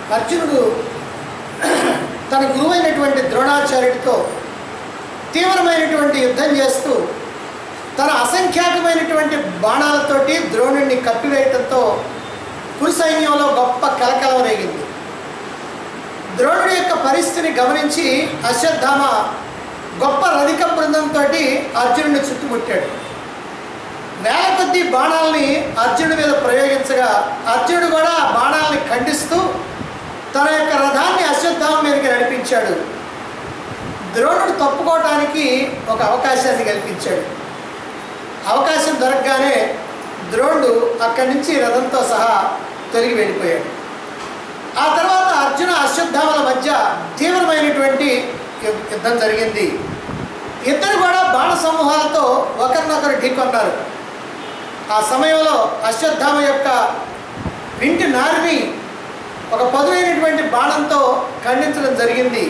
అర్జునుడు తన గురువైనటువంటి ద్రోణాచార్యుడితో తీవ్రమైనటువంటి యుద్ధం చేస్తూ తన అసంఖ్యాకమైనటువంటి బాణాలతోటి ద్రోణుడిని కప్పివేయటంతో కురు సైన్యంలో గొప్ప కలకలం రేగింది ద్రోణుడి యొక్క పరిస్థితిని గమనించి అశ్వత్థామ గొప్ప రధిక బృందంతో అర్జునుడిని చుట్టుముట్టాడు వేల కొద్ది బాణాలని అర్జునుడి మీద ప్రయోగించగా అర్జునుడు కూడా ఆ బాణాలని ఖండిస్తూ తన యొక్క రథాన్ని అశ్వత్థామ మీదకి నడిపించాడు ద్రోణుడు తప్పుకోవటానికి ఒక అవకాశాన్ని కల్పించాడు అవకాశం దొరకగానే ద్రోణుడు అక్కడి నుంచి రథంతో సహా తొలగి వెళ్ళిపోయాడు ఆ తర్వాత అర్జున అశ్వత్థామల మధ్య తీవ్రమైనటువంటి యు- యుద్ధం జరిగింది ఇద్దరు కూడా బాణ సమూహాలతో ఒకరినొకరు ఢీకొన్నారు ఆ సమయంలో అశ్వత్థామ యొక్క వింటి నారిని ఒక పదునైనటువంటి బాణంతో ఖండించడం జరిగింది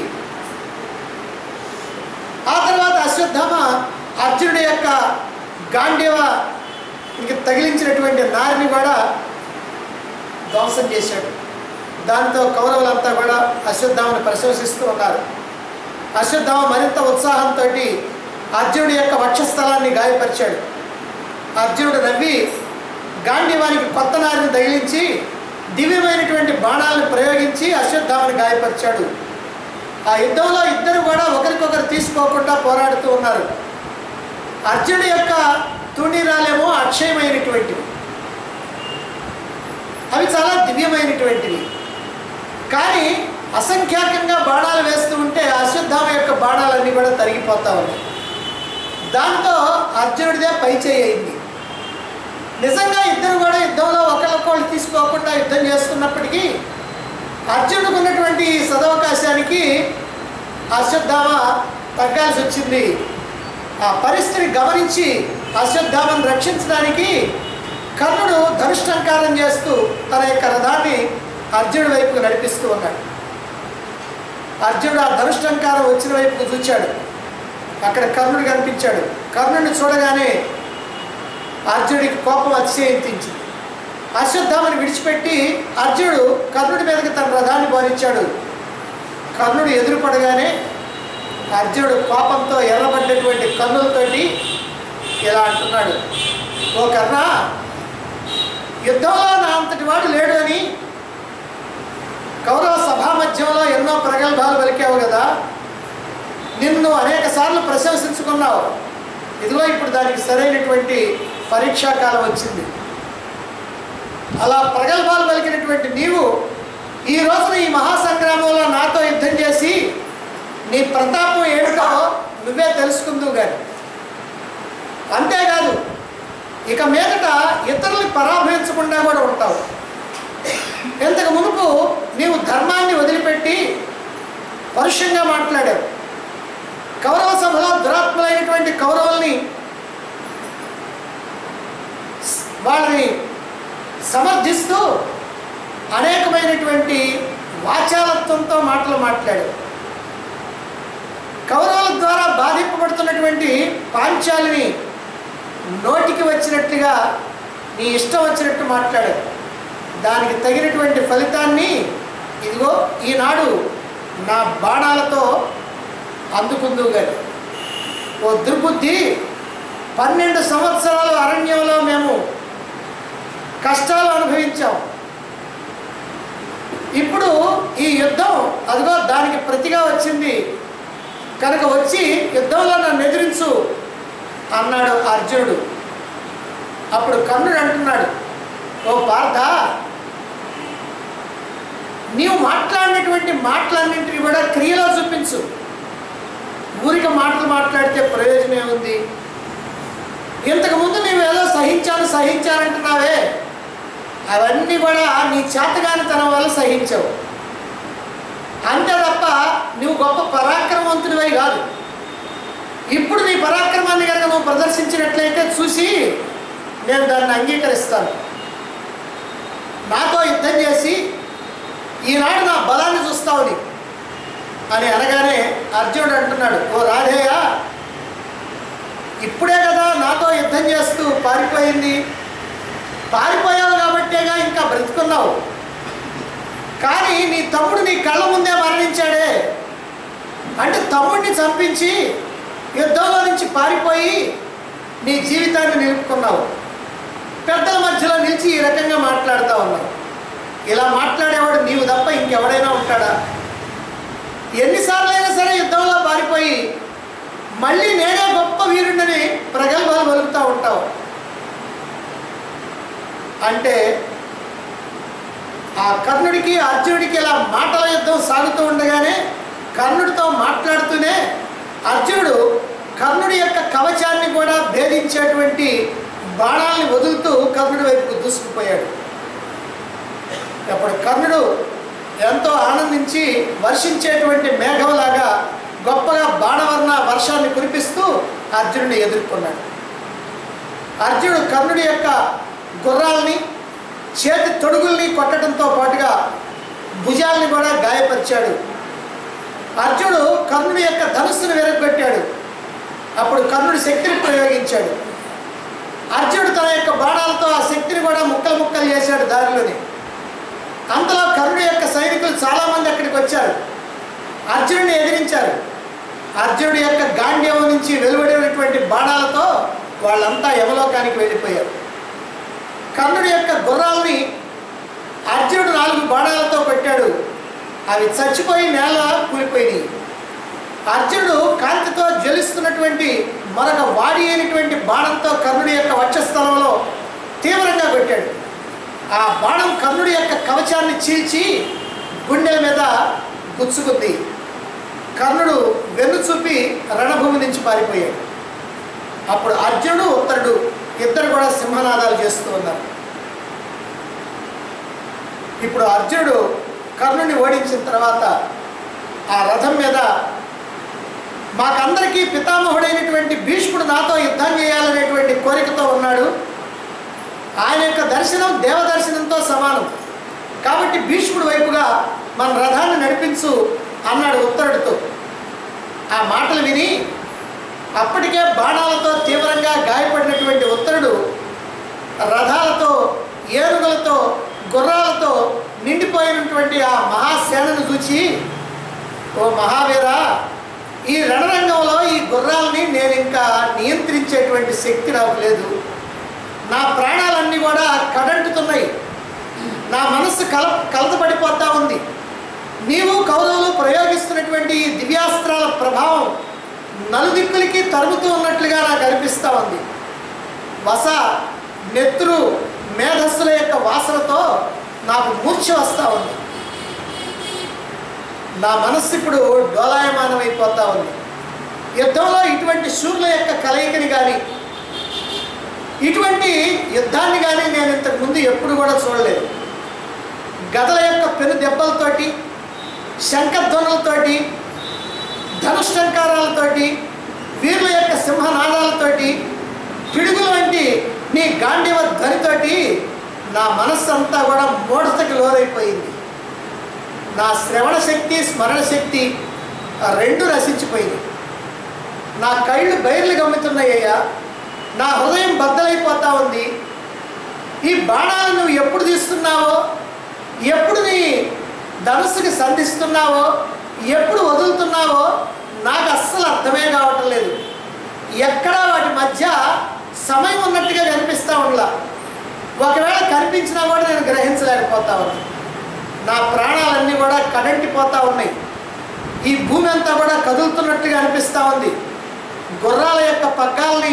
ఆ తర్వాత అశ్వత్థామ అర్జునుడి యొక్క గాంధీవ ఇంక తగిలించినటువంటి నారిని కూడా ధ్వంసం చేశాడు దాంతో కౌరవులంతా కూడా అశ్వత్థామను ప్రశంసిస్తూ ఉన్నారు అశ్వత్థామ మరింత ఉత్సాహంతో అర్జునుడి యొక్క వక్షస్థలాన్ని గాయపరిచాడు అర్జునుడు నవ్వి గాంధీవానికి కొత్త నారిని తగిలించి దివ్యమైనటువంటి బాణాలను ప్రయోగించి అశ్వత్థామని గాయపరిచాడు ఆ యుద్ధంలో ఇద్దరు కూడా ఒకరికొకరు తీసుకోకుండా పోరాడుతూ ఉన్నారు అర్జునుడి యొక్క తుండిరాలేమో అక్షయమైనటువంటివి అవి చాలా దివ్యమైనటువంటివి కానీ అసంఖ్యాకంగా బాణాలు వేస్తూ ఉంటే అశ్వత్థామ యొక్క బాణాలన్నీ కూడా తరిగిపోతా ఉన్నాయి దాంతో అర్జునుడిదే పై చేయి అయింది నిజంగా ఇద్దరు కూడా యుద్ధంలో ఒకరికొకళ్ళు తీసుకోకుండా యుద్ధం చేస్తున్నప్పటికీ అర్జునుడికి ఉన్నటువంటి ఈ సదవకాశానికి అశ్వత్థామ తగ్గాల్సి వచ్చింది ఆ పరిస్థితిని గమనించి అశ్వత్థామను రక్షించడానికి కర్ణుడు ధనుష్టంకారం చేస్తూ తన యొక్క రథాన్ని అర్జునుడి వైపుకు నడిపిస్తూ ఉన్నాడు అర్జునుడు ఆ ధనుష్టంకారం వచ్చిన వైపుకు చూచాడు అక్కడ కర్ణుడు కనిపించాడు కర్ణుడిని చూడగానే అర్జునుడికి కోపం అతిశయించింది అశ్వత్థామని విడిచిపెట్టి అర్జునుడు కర్ణుడి మీదకి తన రథాన్ని బోధించాడు కర్ణుడు ఎదురుపడగానే అర్జునుడు కోపంతో ఎర్రబడ్డటువంటి కన్నులతోటి ఇలా అంటున్నాడు ఓ కర్ణ యుద్ధంలో నా అంతటి వాడు లేడు అని కౌరవ సభా మధ్యంలో ఎన్నో ప్రగల్భాలు పలికావు కదా నిన్ను అనేక సార్లు ప్రశంసించుకున్నావు ఇదిగో ఇప్పుడు దానికి సరైనటువంటి పరీక్షాకాలం వచ్చింది అలా ప్రగల్భాలు పలికినటువంటి నీవు ఈ రోజున ఈ మహాసంగ్రామంలో నాతో యుద్ధం చేసి నీ ప్రతాపం ఏమిటో నువ్వే తెలుసుకుందువు కానీ అంతేకాదు ఇక మీదట ఇతరుల్ని పరాభవించకుండా కూడా ఉంటావు ఇంతకు మునుపు నీవు ధర్మాన్ని వదిలిపెట్టి పరుషంగా మాట్లాడావు కౌరవ సభలో దురాత్మలైనటువంటి కౌరవుల్ని వాళ్ళని సమర్థిస్తూ అనేకమైనటువంటి వాచాలత్వంతో మాటలు మాట్లాడాడు కౌరవుల ద్వారా బాధింపబడుతున్నటువంటి పాంచాలిని నోటికి వచ్చినట్లుగా నీ ఇష్టం వచ్చినట్టు మాట్లాడాడు దానికి తగినటువంటి ఫలితాన్ని ఇదిగో ఈనాడు నా బాణాలతో అందుకుందువు గాని ఓ దుర్బుద్ధి పన్నెండు సంవత్సరాలు అరణ్యంలో మేము కష్టాలు అనుభవించాం ఇప్పుడు ఈ యుద్ధం అదిగో దానికి ప్రతిగా వచ్చింది కనుక వచ్చి యుద్ధంలో నన్ను ఎదిరించు అన్నాడు అర్జునుడు అప్పుడు కర్ణుడు అంటున్నాడు ఓ పార్థ నీవు మాట్లాడినటువంటి మాటలన్నింటినీ కూడా క్రియలో చూపించు ఊరిక మాటలు మాట్లాడితే ప్రయోజనం ఉంది ఇంతకుముందు నీవు ఏదో సహించాను సహించానంటున్నావే అవన్నీ కూడా నీ చేతగానితనం వల్ల సహించావు అంతే తప్ప నువ్వు గొప్ప పరాక్రమవంతుడివై కాదు ఇప్పుడు నీ పరాక్రమాన్ని కనుక నువ్వు ప్రదర్శించినట్లయితే చూసి నేను దాన్ని అంగీకరిస్తాను నాతో యుద్ధం చేసి ఈనాడు నా బలాన్ని చూస్తావు నీ అని అనగానే అర్జునుడు అంటున్నాడు ఓ రాధేయ ఇప్పుడే కదా నాతో యుద్ధం చేస్తూ పారిపోయింది పారిపోయావు కాబట్టేగా ఇంకా బ్రతుకున్నావు కానీ నీ తమ్ముడు నీ కళ్ళ ముందే మరణించాడే అంటే తమ్ముడిని చంపించి యుద్ధంలో నుంచి పారిపోయి నీ జీవితాన్ని నిలుపుకున్నావు పెద్దల మధ్యలో నిలిచి ఈ రకంగా మాట్లాడుతూ ఉన్నావు ఇలా మాట్లాడేవాడు నీవు తప్ప ఇంకెవడైనా ఉంటాడా ఎన్నిసార్లైనా సరే యుద్ధంలో పారిపోయి మళ్ళీ నేనే గొప్ప వీరుడిని ప్రగల్భాలు పలుకుతూ ఉంటావు అంటే ఆ కర్ణుడికి అర్జునుడికి ఇలా మాటల యుద్ధం సాగుతూ ఉండగానే కర్ణుడితో మాట్లాడుతూనే అర్జునుడు కర్ణుడి యొక్క కవచాన్ని కూడా భేదించేటువంటి బాణాలని వదులుతూ కర్ణుడి వైపుకు దూసుకుపోయాడు అప్పుడు కర్ణుడు ఎంతో ఆనందించి వర్షించేటువంటి మేఘంలాగా గొప్పగా బాణవర్ణ వర్షాన్ని కురిపిస్తూ అర్జునుడిని ఎదుర్కొన్నాడు అర్జునుడు కర్ణుడి యొక్క గుర్రాల్ని చేతి తొడుగుల్ని కొట్టడంతో పాటుగా భుజాల్ని కూడా గాయపరిచాడు అర్జునుడు కర్ణుడి యొక్క ధనుస్సును వెరగొట్టాడు అప్పుడు కర్ణుడి శక్తిని ప్రయోగించాడు అర్జునుడు తన యొక్క బాణాలతో ఆ శక్తిని కూడా ముక్కలు ముక్కలు చేశాడు దారిలోని అంతలో కర్ణుడి యొక్క సైనికులు చాలామంది అక్కడికి వచ్చారు అర్జునుడిని ఎదిరించారు అర్జునుడి యొక్క గాండ్యం నుంచి వెలువడినటువంటి బాణాలతో వాళ్ళంతా యమలోకానికి వెళ్ళిపోయారు కర్ణుడి యొక్క గుర్రాల్ని అర్జునుడు నాలుగు బాణాలతో కొట్టాడు అవి చచ్చిపోయి నేల కూలిపోయినాయి అర్జునుడు కాంతితో జ్వలిస్తున్నటువంటి మరొక వాడి అయినటువంటి బాణంతో కర్ణుడి యొక్క వక్షస్థలంలో తీవ్రంగా కొట్టాడు ఆ బాణం కర్ణుడి యొక్క కవచాన్ని చీల్చి గుండెల మీద గుచ్చుకుంది కర్ణుడు వెన్ను చూపి రణభూమి నుంచి పారిపోయాడు అప్పుడు అర్జునుడు ఉత్తరుడు ఇద్దరు కూడా సింహనాదాలు చేస్తూ ఉన్నారు ఇప్పుడు అర్జునుడు కర్ణుని ఓడించిన తర్వాత ఆ రథం మీద మాకందరికీ పితామహుడైనటువంటి భీష్ముడు నాతో యుద్ధం చేయాలనేటువంటి కోరికతో ఉన్నాడు ఆయన యొక్క దర్శనం దేవదర్శనంతో సమానం కాబట్టి భీష్ముడు వైపుగా మన రథాన్ని నడిపించు అన్నాడు ఉత్తరుడితో ఆ మాటలు విని అప్పటికే బాణాలతో తీవ్రంగా గాయపడినటువంటి ఉత్తరుడు రథాలతో ఏనుగులతో గుర్రాలతో నిండిపోయినటువంటి ఆ మహాసేనను చూచి ఓ మహావీరా ఈ రణరంగంలో ఈ గుర్రాలని నేను ఇంకా నియంత్రించేటువంటి శక్తి నాకు లేదు నా ప్రాణాలన్నీ కూడా కడంటుతున్నాయి నా మనస్సు కల కలతపడిపోతా ఉంది నీవు కౌరవులు ప్రయోగిస్తున్నటువంటి ఈ దివ్యాస్త్రాల ప్రభావం నలుదిక్కులకి తరుముతూ ఉన్నట్లుగా నాకు అనిపిస్తూ ఉంది వస నెత్తురు మేధస్సుల యొక్క వాసనతో నాకు మూర్ఛ వస్తూ ఉంది నా మనస్సు ఇప్పుడు డోలాయమానం అయిపోతూ ఉంది యుద్ధంలో ఇటువంటి శూర్ల యొక్క కలయికని కానీ ఇటువంటి యుద్ధాన్ని కానీ నేను ఇంతకు ముందు ఎప్పుడు కూడా చూడలేదు గదల యొక్క పెను దెబ్బలతోటి శంఖధ్వనులతోటి ధనుష్టంకారాలతోటి వీరుల యొక్క సింహనాదాలతోటి పిడుగుల వంటి నీ గాంధీవ ధ్వనితోటి నా మనస్సు అంతా కూడా మూఢతకి లోరైపోయింది నా శ్రవణ శక్తి స్మరణ శక్తి ఆ రెండు నశించిపోయింది నా కళ్ళు బయర్లు గమ్ముతున్నాయ్యా నా హృదయం బద్దలైపోతా ఉంది ఈ బాణాలను నువ్వు ఎప్పుడు తీస్తున్నావో ఎప్పుడు నీ ధనుస్సుకి సంధిస్తున్నావో ఎప్పుడు వదులుతున్నావో నాకు అస్సలు అర్థమే కావటం లేదు ఎక్కడా వాటి మధ్య సమయం ఉన్నట్టుగా కనిపిస్తూ ఉండలా ఒకవేళ కనిపించినా కూడా నేను గ్రహించలేకపోతా ఉన్నాను నా ప్రాణాలన్నీ కూడా కడంటిపోతూ ఉన్నాయి ఈ భూమి అంతా కూడా కదులుతున్నట్టుగా అనిపిస్తూ ఉంది గుర్రాల యొక్క పగ్గాల్ని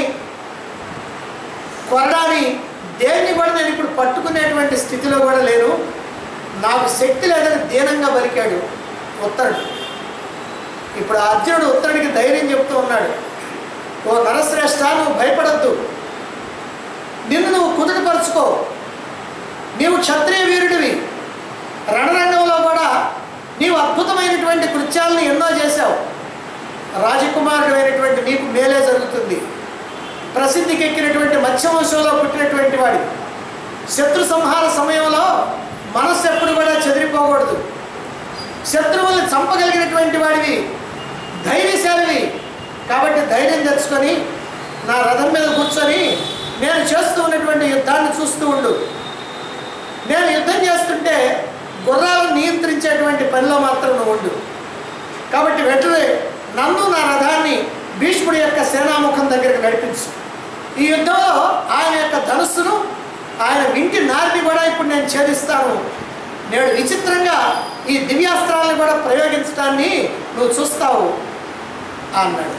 కొరడాని దేన్ని కూడా నేను ఇప్పుడు పట్టుకునేటువంటి స్థితిలో కూడా లేను నాకు శక్తి లేదని దీనంగా బలికాడు ఉత్తరుడు ఇప్పుడు ఆ అర్జునుడు ఉత్తరుడికి ధైర్యం చెప్తూ ఉన్నాడు ఓ నరశ్రేష్ఠ నువ్వు భయపడద్దు నిన్ను నువ్వు కుదుటపరుచుకో నీవు క్షత్రియ వీరుడివి రణరంగంలో కూడా నీవు అద్భుతమైనటువంటి కృత్యాలను ఎన్నో చేశావు రాజకుమారుడు అయినటువంటి నీకు మేలే జరుగుతుంది ప్రసిద్ధికి ఎక్కినటువంటి మత్స్యవంశంలో పుట్టినటువంటి వాడి శత్రు సంహార సమయంలో మనస్సు ఎప్పుడు కూడా చెదిరిపోకూడదు శత్రువుల్ని చంపగలిగినటువంటి వాడివి ధైర్యశాలివి కాబట్టి ధైర్యం తెచ్చుకొని నా రథం మీద కూర్చొని నేను చేస్తూ ఉన్నటువంటి యుద్ధాన్ని చూస్తూ ఉండు నేను యుద్ధం చేస్తుంటే గుర్రాలను నియంత్రించేటువంటి పనిలో మాత్రం నువ్వు ఉండు కాబట్టి వెంటనే నన్ను నా రథాన్ని భీష్ముడి యొక్క సేనాముఖం దగ్గరికి నడిపించు ఈ యుద్ధంలో ఆయన యొక్క ధనుస్సును ఆయన వింటి నారిని కూడా ఇప్పుడు నేను ఛేదిస్తాను నేడు విచిత్రంగా ఈ దివ్యాస్త్రాలను కూడా ప్రయోగించడాన్ని నువ్వు చూస్తావు అన్నాడు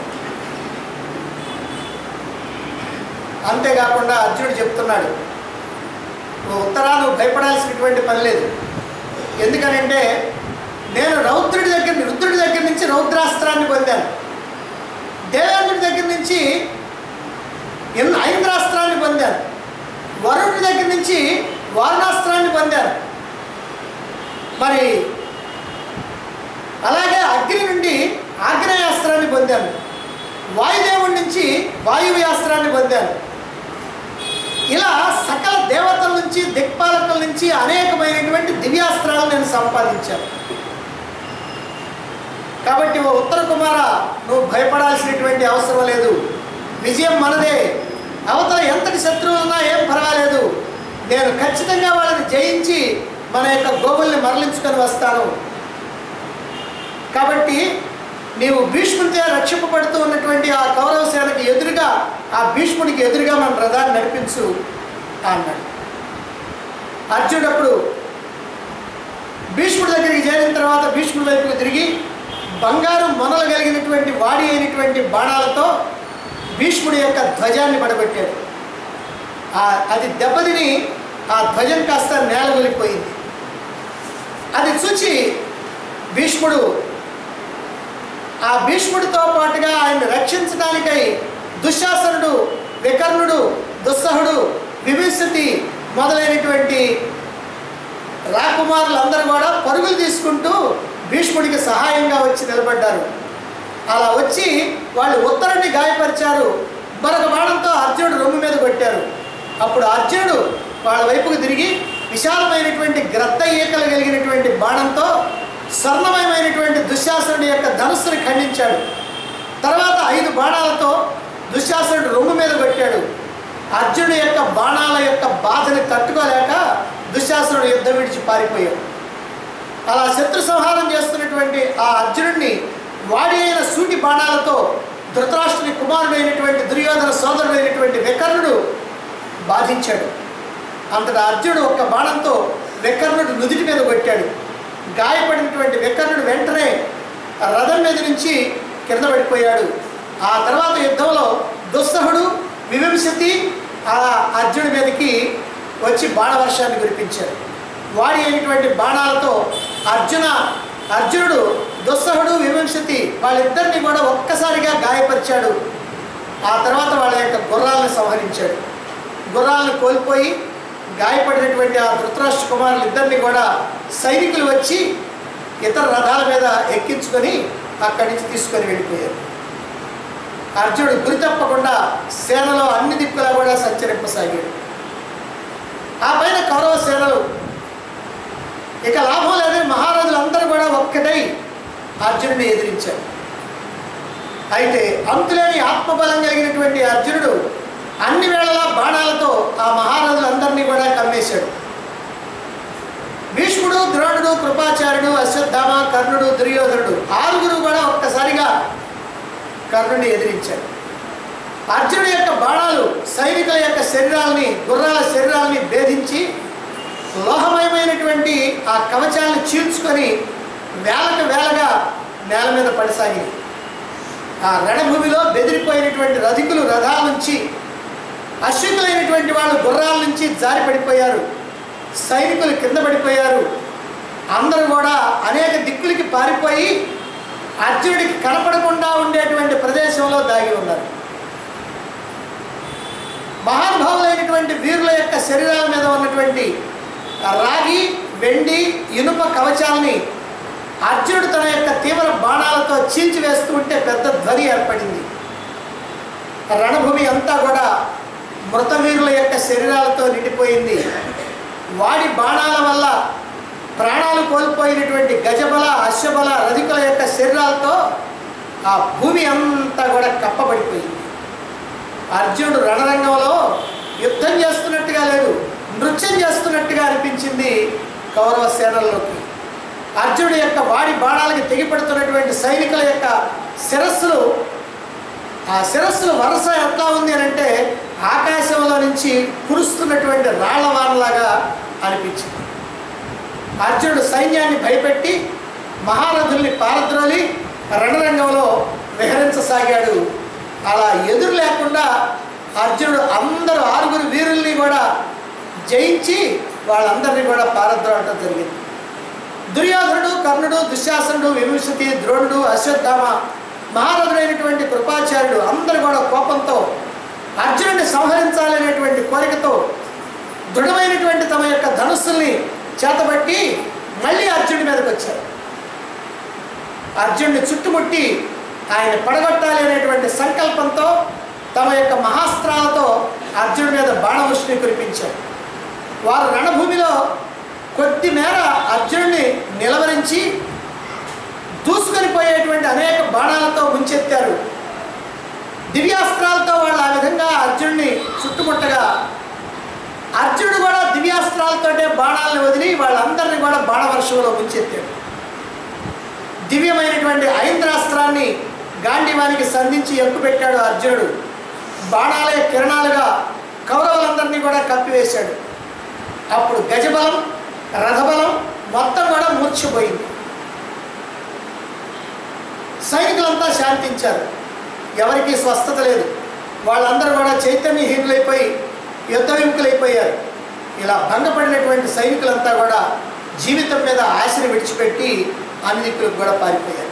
అంతేకాకుండా అర్జునుడు చెప్తున్నాడు నువ్వు ఉత్తరా నువ్వు భయపడాల్సినటువంటి పని లేదు ఎందుకనంటే నేను రౌద్రుడి దగ్గర రుద్రుడి దగ్గర నుంచి రౌద్రాస్త్రాన్ని పొందాను దేవేంద్రుడి దగ్గర నుంచి ఇన్ ఐంద్రాస్త్రాన్ని పొందాను వరుణుడి దగ్గర నుంచి వారణాస్త్రాన్ని పొందాను మరి అలాగే అగ్ని నుండి ఆగ్నేయాస్త్రాన్ని పొందాను వాయుదేవుడి నుంచి వాయువ్యాస్త్రాన్ని పొందాను ఇలా సకల దేవతల నుంచి దిక్పాలకుల నుంచి అనేకమైనటువంటి దివ్యాస్త్రాలను నేను సంపాదించాను కాబట్టి ఓ ఉత్తర కుమార నువ్వు భయపడాల్సినటువంటి అవసరం లేదు విజయం మనదే అవతల ఎంతటి శత్రువులు ఉన్నా ఏం పర్వాలేదు నేను ఖచ్చితంగా వాళ్ళని జయించి మన యొక్క గోవుల్ని మరలించుకొని వస్తాను కాబట్టి నీవు భీష్ముడితో రక్షింపబడుతూ ఉన్నటువంటి ఆ కౌరవ సేనకి ఎదురుగా ఆ భీష్ముడికి ఎదురుగా మన రథాన్ని నడిపించు అన్నాడు అర్జునుడు అప్పుడు భీష్ముడి దగ్గరికి చేరిన తర్వాత భీష్ముడి వైపుకు తిరిగి బంగారు మొనలు కలిగినటువంటి వాడి అయినటువంటి బాణాలతో భీష్ముడి యొక్క ధ్వజాన్ని పడబెట్టాడు ఆ- అది దెబ్బతిని ఆ ధ్వజం కాస్త నేలగొలిపోయింది అది చూచి భీష్ముడు ఆ భీష్ముడితో పాటుగా ఆయన్ని రక్షించడానికై దుశ్శాసనుడు వికర్ణుడు దుస్సహుడు విభీషతి మొదలైనటువంటి రాకుమారులందరూ కూడా పరుగులు తీసుకుంటూ భీష్ముడికి సహాయంగా వచ్చి నిలబడ్డారు అలా వచ్చి వాళ్ళు ఉత్తరాన్ని గాయపరిచారు మరొక బాణంతో అర్జునుడు రొమ్ము మీద కొట్టారు అప్పుడు అర్జునుడు వాళ్ళ వైపుకు తిరిగి విశాలమైనటువంటి గ్రద్ద ఈకలు కలిగినటువంటి బాణంతో స్వర్ణమయమైనటువంటి దుశ్శాసనుడి యొక్క ధనుస్సుని ఖండించాడు తర్వాత ఐదు బాణాలతో దుశ్శాసనుడు రొమ్ము మీద కొట్టాడు అర్జునుడి యొక్క బాణాల యొక్క బాధని తట్టుకోలేక దుశ్శాసనుడు యుద్ధం విడిచి పారిపోయాడు అలా శత్రు సంహారం చేస్తున్నటువంటి ఆ అర్జునుడిని వాడి అయిన సూటి బాణాలతో ధృతరాష్ట్రుని కుమారుడైనటువంటి దుర్యోధన సోదరుడైనటువంటి వికర్ణుడు బాధించాడు అంతటా అర్జునుడు ఒక్క బాణంతో వికర్ణుడు నుదిటి మీద కొట్టాడు గాయపడినటువంటి వికర్ణుడు వెంటనే రథం మీద నుంచి కింద పడిపోయాడు ఆ తర్వాత యుద్ధంలో దుస్సహుడు వివింశతి ఆ అర్జునుడి మీదకి వచ్చి బాణవర్షాన్ని కురిపించారు వాడి అయినటువంటి బాణాలతో అర్జున అర్జునుడు దుస్సహుడు వివంశతి వాళ్ళిద్దరిని కూడా ఒక్కసారిగా గాయపరిచాడు ఆ తర్వాత వాళ్ళ యొక్క గుర్రాలను సంహరించాడు గుర్రాలను కోల్పోయి గాయపడినటువంటి ఆ ధృతరాష్ట్ర కుమారులు ఇద్దరిని కూడా సైనికులు వచ్చి ఇతర రథాల మీద ఎక్కించుకొని అక్కడి నుంచి తీసుకొని వెళ్ళిపోయారు అర్జునుడు గురి తప్పకుండా సేనలో అన్ని దిక్కులా కూడా సంచరింపసాగాడు ఆ పైన కౌరవ సేనలు ఇక లాభం లేదని మహారాజులందరూ కూడా ఒక్కటై అర్జునుడిని ఎదిరించారు అయితే అంతులేని ఆత్మబలం కలిగినటువంటి అర్జునుడు అన్ని వేళలా బాణాలతో ఆ మహారాజులందరినీ కూడా కమ్మేశాడు భీష్ముడు ద్రోణుడు కృపాచార్యుడు అశ్వత్థామ కర్ణుడు దుర్యోధనుడు ఆరుగురు కూడా ఒక్కసారిగా కర్ణుడిని ఎదిరించారు అర్జునుడి యొక్క బాణాలు సైనికుల యొక్క శరీరాల్ని గుర్రాల శరీరాల్ని భేదించి లోహమయమైనటువంటి ఆ కవచాలను చీల్చుకొని వేలకు వేలగా నేల మీద పడిసాగి ఆ రణభూమిలో బెదిరిపోయినటువంటి రధికులు రథాల నుంచి అశ్వికులైనటువంటి వాళ్ళు గుర్రాల నుంచి జారి పడిపోయారు సైనికులు కింద పడిపోయారు అందరూ కూడా అనేక దిక్కులకి పారిపోయి అర్జునుడికి కనపడకుండా ఉండేటువంటి ప్రదేశంలో దాగి ఉన్నారు మహానుభావులైనటువంటి వీరుల యొక్క శరీరాల మీద ఉన్నటువంటి రాగి వెండి ఇనుప కవచాలని అర్జునుడు తన యొక్క తీవ్ర బాణాలతో చీల్చి వేస్తూ ఉంటే పెద్ద ధ్వని ఏర్పడింది రణభూమి అంతా కూడా మృత వీరుల యొక్క శరీరాలతో నిండిపోయింది వాడి బాణాల వల్ల ప్రాణాలు కోల్పోయినటువంటి గజబల అశ్వబల రధికుల యొక్క శరీరాలతో ఆ భూమి అంతా కూడా కప్పబడిపోయింది అర్జునుడు రణరంగంలో యుద్ధం చేస్తున్నట్టుగా లేదు నృత్యం చేస్తున్నట్టుగా అనిపించింది కౌరవ సేనల్లోకి అర్జునుడి యొక్క వాడి బాణాలకి తెగిపడుతున్నటువంటి సైనికుల యొక్క శిరస్సులు ఆ శిరస్సుల వరుస ఎట్లా ఉంది అని అంటే ఆకాశంలో నుంచి కురుస్తున్నటువంటి రాళ్ల వానలాగా అనిపించింది అర్జునుడు సైన్యాన్ని భయపెట్టి మహారథుల్ని పారద్రోలి రణరంగంలో విహరించసాగాడు అలా ఎదురు లేకుండా అర్జునుడు అందరూ ఆరుగురు వీరుల్ని కూడా జయించి వాళ్ళందరినీ కూడా పారద్రోలటం జరిగింది దుర్యోధనుడు కర్ణుడు దుశ్శాసనుడు విభూషతి ద్రోణుడు అశ్వత్థామ మహారథుడైనటువంటి కృపాచార్యుడు అందరూ కూడా కోపంతో అర్జునుడిని సంహరించాలనేటువంటి కోరికతో దృఢమైనటువంటి తమ యొక్క ధనుస్సుల్ని చేతబట్టి మళ్ళీ అర్జునుడి మీదకి వచ్చారు అర్జునుడిని చుట్టుముట్టి ఆయన పడగొట్టాలి అనేటువంటి సంకల్పంతో తమ యొక్క మహాస్త్రాలతో అర్జునుడి మీద బాణవృష్టిని కురిపించారు వారు రణభూమిలో కొద్ది మేర అర్జునుడిని నిలవరించి దూసుకొని పోయేటువంటి అనేక బాణాలతో ముంచెత్తారు దివ్యాస్త్రాలతో వాళ్ళు ఆ విధంగా అర్జునుడిని చుట్టుముట్టగా అర్జునుడు కూడా దివ్యాస్త్రాలతోటే బాణాలను వదిలి వాళ్ళందరినీ కూడా బాణవర్షంలో ముంచెత్తాడు దివ్యమైనటువంటి ఐంద్రాస్త్రాన్ని గాంధీవానికి సంధించి ఎక్కుపెట్టాడు అర్జునుడు బాణాలే కిరణాలుగా కౌరవులందరినీ కూడా కప్పివేశాడు అప్పుడు గజబలం రథబలం మొత్తం కూడా మూర్చిపోయింది సైనికులంతా శాంతించారు ఎవరికీ స్వస్థత లేదు వాళ్ళందరూ కూడా చైతన్యహీనులైపోయి యుద్ధ విముఖులైపోయారు ఇలా భంగపడినటువంటి సైనికులంతా కూడా జీవితం మీద ఆశని విడిచిపెట్టి అన్ని దిక్కులకు కూడా పారిపోయారు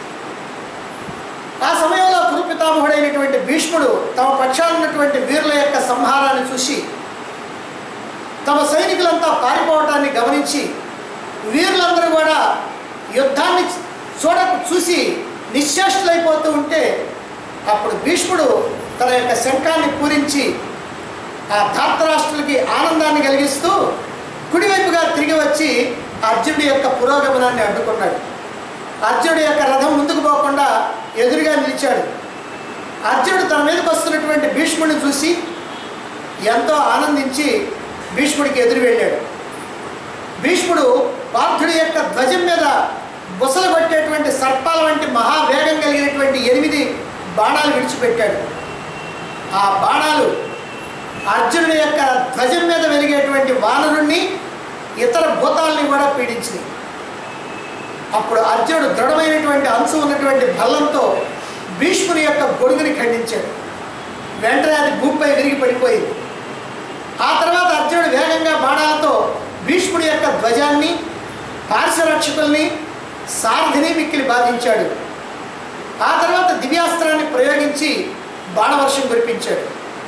ఆ సమయంలో కురుపితామహుడైనటువంటి భీష్ముడు తమ పక్షాన ఉన్నటువంటి వీరుల యొక్క సంహారాన్ని చూసి తమ సైనికులంతా పారిపోవటాన్ని గమనించి వీరులందరూ కూడా యుద్ధాన్ని చూడ చూసి నిశ్చేష్టులైపోతూ ఉంటే అప్పుడు భీష్ముడు తన యొక్క శంఖాన్ని పూరించి ఆ ధార్తరాష్ట్రులకి ఆనందాన్ని కలిగిస్తూ కుడివైపుగా తిరిగి వచ్చి అర్జునుడి యొక్క పురోగమనాన్ని అడ్డుకున్నాడు అర్జునుడి యొక్క రథం ముందుకు పోకుండా ఎదురుగా నిలిచాడు అర్జునుడు తన మీదకి వస్తున్నటువంటి భీష్ముడిని చూసి ఎంతో ఆనందించి భీష్ముడికి ఎదురు వెళ్ళాడు భీష్ముడు పార్థుడి యొక్క ధ్వజం మీద బుసలు కొట్టేటువంటి సర్పాల వంటి మహావేగం కలిగినటువంటి ఎనిమిది బాణాలు విడిచిపెట్టాడు ఆ బాణాలు అర్జునుడి యొక్క ధ్వజం మీద వెలిగేటువంటి వానరుణ్ణి ఇతర భూతాలని కూడా పీడించింది అప్పుడు అర్జునుడు దృఢమైనటువంటి అంశం ఉన్నటువంటి బల్లంతో భీష్ముని యొక్క గొడుగుని ఖండించాడు వెంటనే అది భూమిపై విరిగి పడిపోయింది ఆ తర్వాత అర్జునుడు వేగంగా బాణాలతో భీష్ముడి యొక్క ధ్వజాన్ని పార్శ్వరక్షకుల్ని సారథిని మిక్కిలి బాధించాడు ఆ తర్వాత దివ్యాస్త్రాన్ని ప్రయోగించి బాణవర్షం కురిపించాడు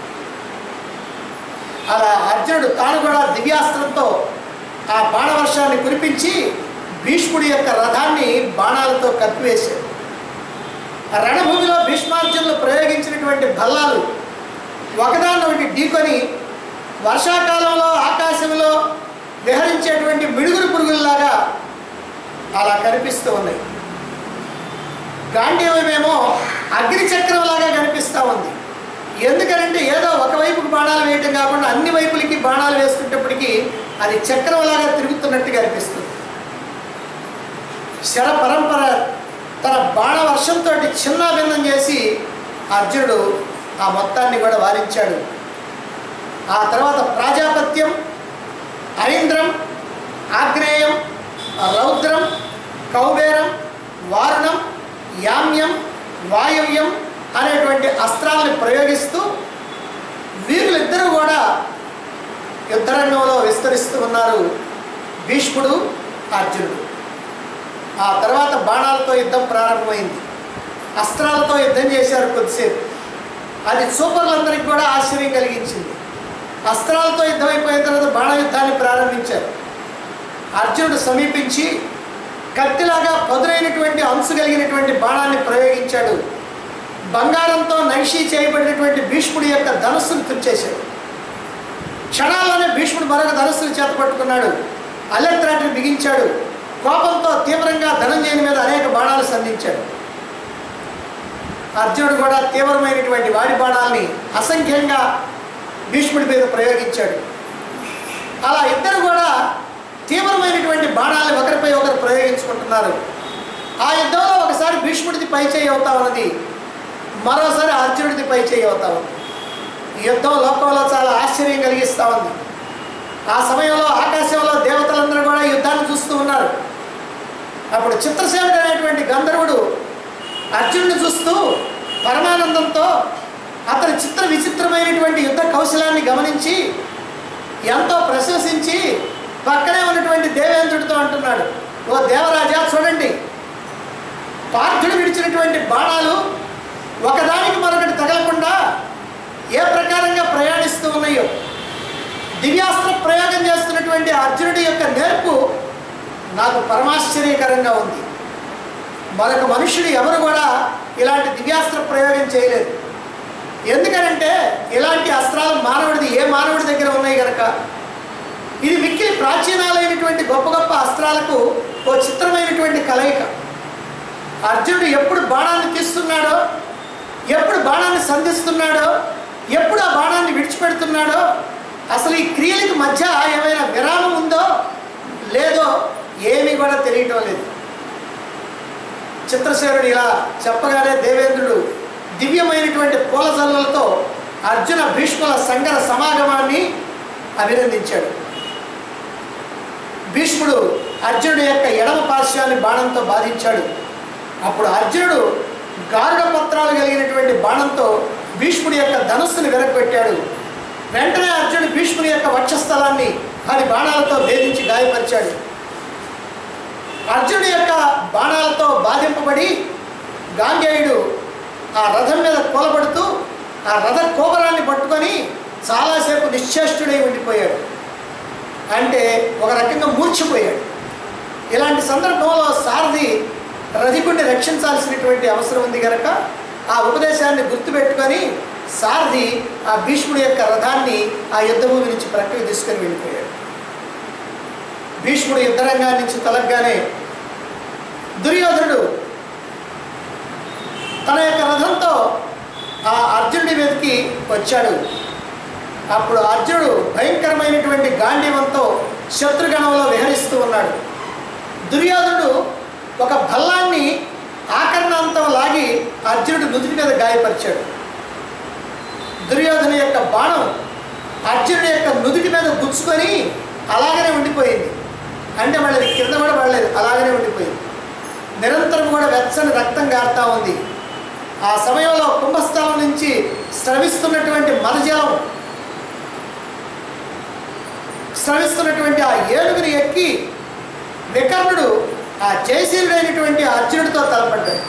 అలా అర్జునుడు తాను కూడా దివ్యాస్త్రంతో ఆ బాణవర్షాన్ని కురిపించి భీష్ముడి యొక్క రథాన్ని బాణాలతో కప్పివేశాడు ఆ రణభూమిలో భీష్మార్జునులు ప్రయోగించినటువంటి భల్లాలు ఒకదాన్ని ఒకటి ఢీకొని వర్షాకాలంలో ఆకాశంలో విహరించేటువంటి మిడుగురు పురుగుల్లాగా అలా కనిపిస్తూ ఉన్నాయి గాంధీవమేమో అగ్ని చక్రంలాగా కనిపిస్తూ ఉంది ఎందుకనంటే ఏదో ఒకవైపుకి బాణాలు వేయటం కాకుండా అన్ని వైపులకి బాణాలు వేసుకునేటప్పటికీ అది చక్రంలాగా తిరుగుతున్నట్టుగా అనిపిస్తుంది శర పరంపర తన బాణ వర్షంతో చిన్నాభిన్నం చేసి అర్జునుడు ఆ మొత్తాన్ని కూడా వారించాడు ఆ తర్వాత ప్రాజాపత్యం ఐంద్రం ఆగ్నేయం రౌద్రం కౌబేరం వారుణం యామ్యం వాయువ్యం అనేటువంటి అస్త్రాలను ప్రయోగిస్తూ వీరులిద్దరూ కూడా యుద్ధరంగంలో విస్తరిస్తూ ఉన్నారు భీష్ముడు అర్జునుడు ఆ తర్వాత బాణాలతో యుద్ధం ప్రారంభమైంది అస్త్రాలతో యుద్ధం చేశారు కొద్దిసేపు అది సూపర్లందరికీ కూడా ఆశ్చర్యం కలిగించింది అస్త్రాలతో యుద్ధం అయిపోయిన తర్వాత బాణ యుద్ధాన్ని ప్రారంభించారు అర్జునుడు సమీపించి కత్తిలాగా పదునైనటువంటి అంచు కలిగినటువంటి బాణాన్ని ప్రయోగించాడు బంగారంతో నైషీ చేయబడినటువంటి భీష్ముడి యొక్క ధనుస్సును తుడిచేశాడు క్షణాల్లోనే భీష్ముడు మరొక ధనుస్సును చేతపట్టుకున్నాడు అల్లెత్రాటిని బిగించాడు కోపంతో తీవ్రంగా ధనంజయుని మీద అనేక బాణాలు సంధించాడు అర్జునుడు కూడా తీవ్రమైనటువంటి వాడి బాణాలని అసంఖ్యంగా భీష్ముడి మీద ప్రయోగించాడు అలా ఇద్దరు కూడా తీవ్రమైనటువంటి బాణాలను ఒకరిపై ఒకరు ప్రయోగించుకుంటున్నారు ఆ యుద్ధంలో ఒకసారి భీష్ముడిది పై చేయి అవుతా ఉన్నది మరోసారి అర్జునుడిది పై చేయి అవుతా ఉంది ఈ యుద్ధం లోకంలో చాలా ఆశ్చర్యం కలిగిస్తూ ఉంది ఆ సమయంలో ఆకాశంలో దేవతలందరూ కూడా యుద్ధాన్ని చూస్తూ ఉన్నారు అప్పుడు చిత్రసేనుడు అనేటువంటి గంధర్వుడు అర్జునుడిని చూస్తూ పరమానందంతో అతని చిత్ర విచిత్రమైనటువంటి యుద్ధ కౌశలాన్ని గమనించి ఎంతో ప్రశంసించి పక్కనే ఉన్నటువంటి దేవేంద్రుడితో అంటున్నాడు ఓ దేవరాజా చూడండి పార్థుడు విడిచినటువంటి బాణాలు ఒకదానికి మరొకటి తగలకుండా ఏ ప్రకారంగా ప్రయాణిస్తూ ఉన్నాయో దివ్యాస్త్ర ప్రయోగం చేస్తున్నటువంటి అర్జునుడి యొక్క నేర్పు నాకు పరమాశ్చర్యకరంగా ఉంది మరొక మనుషుడు ఎవరు కూడా ఇలాంటి దివ్యాస్త్ర ప్రయోగం చేయలేదు ఎందుకనంటే ఇలాంటి అస్త్రాలు మానవుడిది ఏ మానవుడి దగ్గర ఉన్నాయి కనుక ఇది మిక్కిలి ప్రాచీనాలైనటువంటి గొప్ప గొప్ప అస్త్రాలకు ఓ చిత్రమైనటువంటి కలయిక అర్జునుడు ఎప్పుడు బాణాన్ని తీస్తున్నాడో ఎప్పుడు బాణాన్ని సంధిస్తున్నాడో ఎప్పుడు ఆ బాణాన్ని విడిచిపెడుతున్నాడో అసలు ఈ క్రియలకు మధ్య ఏమైనా విరామం ఉందో లేదో ఏమీ కూడా తెలియటం లేదు చిత్రసేనుడు ఇలా చెప్పగానే దేవేంద్రుడు దివ్యమైనటువంటి పూల జల్లలతో అర్జున భీష్ముల సంగర సమాగమాన్ని అభినందించాడు భీష్ముడు అర్జునుడి యొక్క ఎడమ పార్శ్వాన్ని బాణంతో బాధించాడు అప్పుడు అర్జునుడు గారుడ పత్రాలు కలిగినటువంటి బాణంతో భీష్ముడి యొక్క ధనుస్సును వెనక్పెట్టాడు వెంటనే అర్జునుడు భీష్ముడి యొక్క వక్షస్థలాన్ని పది బాణాలతో భేదించి గాయపరిచాడు అర్జునుడి యొక్క బాణాలతో బాధింపబడి గాంగేయుడు ఆ రథం మీద కూలబడుతూ ఆ రథ కోబరాన్ని పట్టుకొని చాలాసేపు నిశ్చేష్టుడై ఉండిపోయాడు అంటే ఒక రకంగా మూర్చిపోయాడు ఇలాంటి సందర్భంలో సారథి రథికుడిని రక్షించాల్సినటువంటి అవసరం ఉంది కనుక ఆ ఉపదేశాన్ని గుర్తుపెట్టుకొని సారథి ఆ భీష్ముడి యొక్క రథాన్ని ఆ యుద్ధభూమి నుంచి ప్రక్కకి తీసుకొని వెళ్ళిపోయాడు భీష్ముడు యుద్ధరంగాన్ని నుంచి తొలగగానే దుర్యోధనుడు తన యొక్క రథంతో ఆ అర్జునుడి మీదకి వచ్చాడు అప్పుడు అర్జునుడు భయంకరమైనటువంటి గాంధీవంతో శత్రుగణంలో విహరిస్తూ ఉన్నాడు దుర్యోధనుడు ఒక భల్లాన్ని ఆకర్ణాంతం లాగి అర్జునుడు నుదుటి మీద గాయపరిచాడు దుర్యోధన యొక్క బాణం అర్జునుడి యొక్క నుదుటి మీద గుచ్చుకొని అలాగనే ఉండిపోయింది అంటే మళ్ళీ కింద కూడా పడలేదు అలాగనే ఉండిపోయింది నిరంతరం కూడా వెచ్చని రక్తం గారుతా ఉంది ఆ సమయంలో కుంభస్థలం నుంచి స్రవిస్తున్నటువంటి మరజలం స్రవిస్తున్నటువంటి ఆ ఏనుగుని ఎక్కి వికర్ణుడు ఆ జయశీలుడైనటువంటి అర్జునుడితో తలపడ్డాడు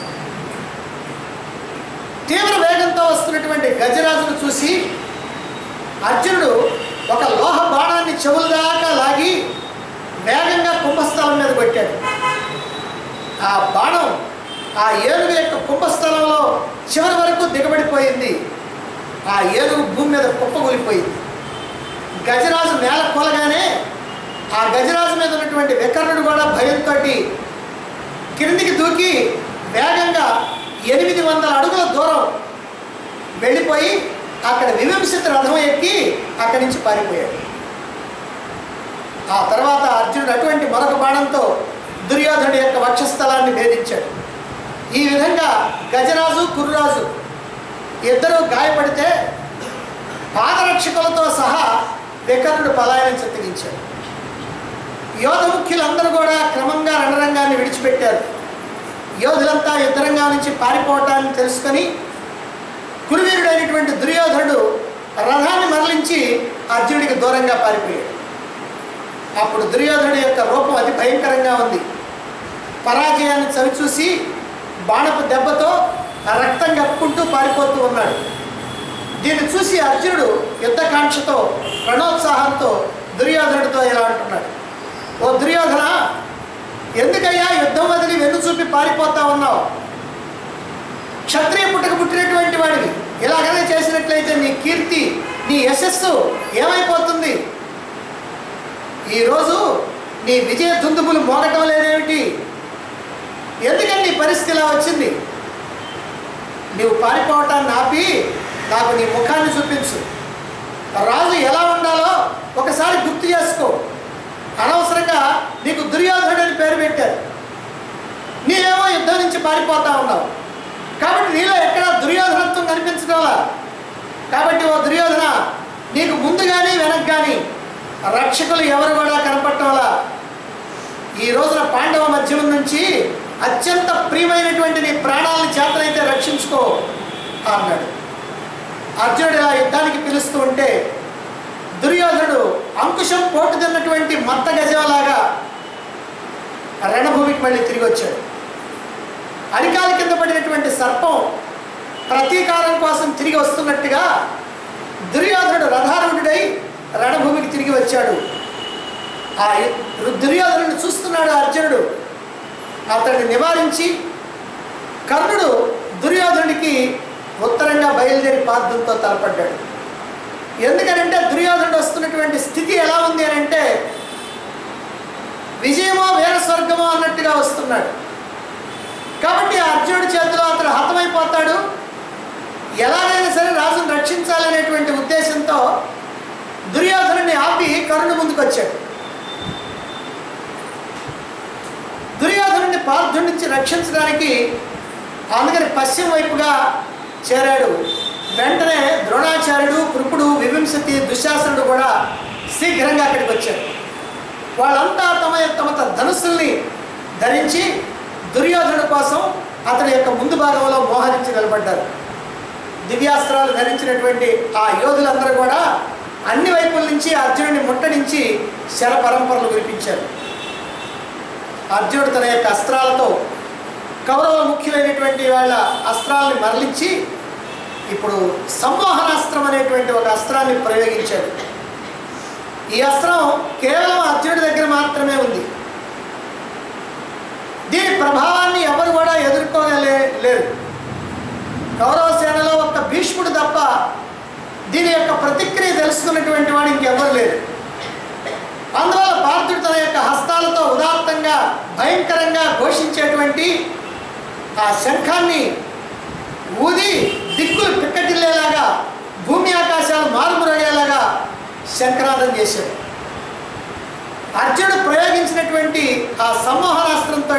తీవ్ర వేగంతో వస్తున్నటువంటి గజరాజును చూసి అర్జునుడు ఒక లోహ బాణాన్ని చెవుల దాకా లాగి వేగంగా కుంభస్థలం మీద కొట్టాడు ఆ బాణం ఆ ఏనుగు యొక్క కుంభస్థలంలో చివరి వరకు దిగబడిపోయింది ఆ ఏనుగు భూమి మీద కుప్పగొలిపోయింది గజరాజు నేల కూలగానే ఆ గజరాజు మీద ఉన్నటువంటి వికర్ణుడు కూడా భయంతో కిందికి దూకి వేగంగా ఎనిమిది వందల అడుగుల దూరం వెళ్ళిపోయి అక్కడ వివింసిత రథం ఎక్కి అక్కడి నుంచి పారిపోయాడు ఆ తర్వాత అర్జునుడు అటువంటి మరొక బాణంతో దుర్యోధనుడి యొక్క వక్షస్థలాన్ని భేదించాడు ఈ విధంగా గజరాజు కురురాజు ఇద్దరూ గాయపడితే పాదరక్షకులతో సహా వికర్ణుడు పలాయనం చెత్తగించాడు యోధ ముఖ్యులందరూ కూడా క్రమంగా రణరంగాన్ని విడిచిపెట్టారు యోధులంతా యుద్ధరంగం నుంచి పారిపోవటాన్ని తెలుసుకొని కురువీరుడైనటువంటి దుర్యోధనుడు రథాన్ని మరలించి అర్జునుడికి దూరంగా పారిపోయాడు అప్పుడు దుర్యోధనుడి యొక్క రూపం అతి భయంకరంగా ఉంది పరాజయాన్ని చవిచూసి బాణపు దెబ్బతో ఆ రక్తం కప్పుకుంటూ పారిపోతూ ఉన్నాడు దీన్ని చూసి అర్జునుడు యుద్ధకాంక్షతో ప్రణోత్సాహంతో దుర్యోధనుడితో ఇలా అంటున్నాడు ఓ దుర్యోధన ఎందుకయ్యా యుద్ధం వదిలి వెన్ను చూపి పారిపోతా ఉన్నావు క్షత్రియ పుట్టక పుట్టినటువంటి వాడివి ఇలాగనే చేసినట్లయితే నీ కీర్తి నీ యశస్సు ఏమైపోతుంది ఈరోజు నీ విజయ దుందుబులు మోగటం లేదేమిటి ఎందుకని నీ పరిస్థితి ఇలా వచ్చింది నీవు పారిపోవటాన్ని ఆపి నాకు నీ ముఖాన్ని చూపించు రాజు ఎలా ఉండాలో ఒకసారి గుర్తు చేసుకో అనవసరంగా నీకు దుర్యోధనుడు అని పేరు పెట్టారు నీవేమో యుద్ధం నుంచి పారిపోతా ఉన్నావు కాబట్టి నీలో ఎక్కడ దుర్యోధనత్వం కనిపించడంలా కాబట్టి ఓ దుర్యోధన నీకు ముందు కానీ వెనక్ కానీ రక్షకులు ఎవరు కూడా కనపడటంలా ఈ రోజున పాండవ మధ్యం నుంచి అత్యంత ప్రియమైనటువంటి నీ ప్రాణాలను చేతనైతే రక్షించుకో అన్నాడు అర్జునుడు ఇలా యుద్ధానికి పిలుస్తూ ఉంటే దుర్యోధనుడు అంకుశం పోటు తిన్నటువంటి మత్త గజంలాగా రణభూమికి మళ్ళీ తిరిగి వచ్చాడు అరికాల కింద పడినటువంటి సర్పం ప్రతీకారం కోసం తిరిగి వస్తున్నట్టుగా దుర్యోధనుడు రథారూఢుడై రణభూమికి తిరిగి వచ్చాడు ఆ యు- దుర్యోధనుడిని చూస్తున్నాడు అర్జునుడు అతన్ని నివారించి కర్ణుడు దుర్యోధనుడికి ఉత్తరంగా బయలుదేరి పార్థంతో తలపడ్డాడు ఎందుకనంటే దుర్యోధనుడు వస్తున్నటువంటి స్థితి ఎలా ఉంది అని అంటే విజయమో వీర స్వర్గమో అన్నట్టుగా వస్తున్నాడు కాబట్టి ఆ అర్జునుడి చేతిలో అతను హతమైపోతాడు ఎలాగైనా సరే రాజును రక్షించాలనేటువంటి ఉద్దేశంతో దుర్యోధనుడిని ఆపి కరుణ ముందుకు వచ్చాడు దుర్యోధనుడిని పార్థుడి నుంచి రక్షించడానికి అందుకని పశ్చిమ వైపుగా చేరాడు వెంటనే ద్రోణాచార్యుడు కృపుడు వివింశతి దుశ్శాసనుడు కూడా శీఘ్రంగా అక్కడికి వచ్చారు వాళ్ళంతా తమ తమ తమ ధనుస్సుల్ని ధరించి దుర్యోధనుడు కోసం అతని యొక్క ముందు భాగంలో మోహరించి నిలబడ్డారు దివ్యాస్త్రాలు ధరించినటువంటి ఆ యోధులందరూ కూడా అన్ని వైపుల నుంచి అర్జునుడిని ముట్టడించి శర పరంపరలు కురిపించారు అర్జునుడు తన యొక్క అస్త్రాలతో కౌరవుల ముఖ్యులైనటువంటి వాళ్ళ అస్త్రాలని మరలించి ఇప్పుడు సంమోహనాస్త్రం అనేటువంటి ఒక అస్త్రాన్ని ప్రయోగించాడు ఈ అస్త్రం కేవలం అర్జునుడి దగ్గర మాత్రమే ఉంది దీని ప్రభావాన్ని ఎవరు కూడా ఎదుర్కోగలే లేరు కౌరవ సేనలో ఒక్క భీష్ముడు తప్ప దీని యొక్క ప్రతిక్రియ తెలుసుకున్నటువంటి వాడు ఇంకెవ్వరు లేరు అందువల్ల పార్థుడు తన యొక్క హస్తాలతో ఉదాత్తంగా భయంకరంగా ఘోషించేటువంటి ఆ శంఖాన్ని ఊది దిక్కులు పిక్కటిల్లేలాగా భూమి ఆకాశాలు మారుమురగేలాగా శంఖనాదం చేశాడు అర్జునుడు ప్రయోగించినటువంటి ఆ సమ్మోహనాస్త్రంతో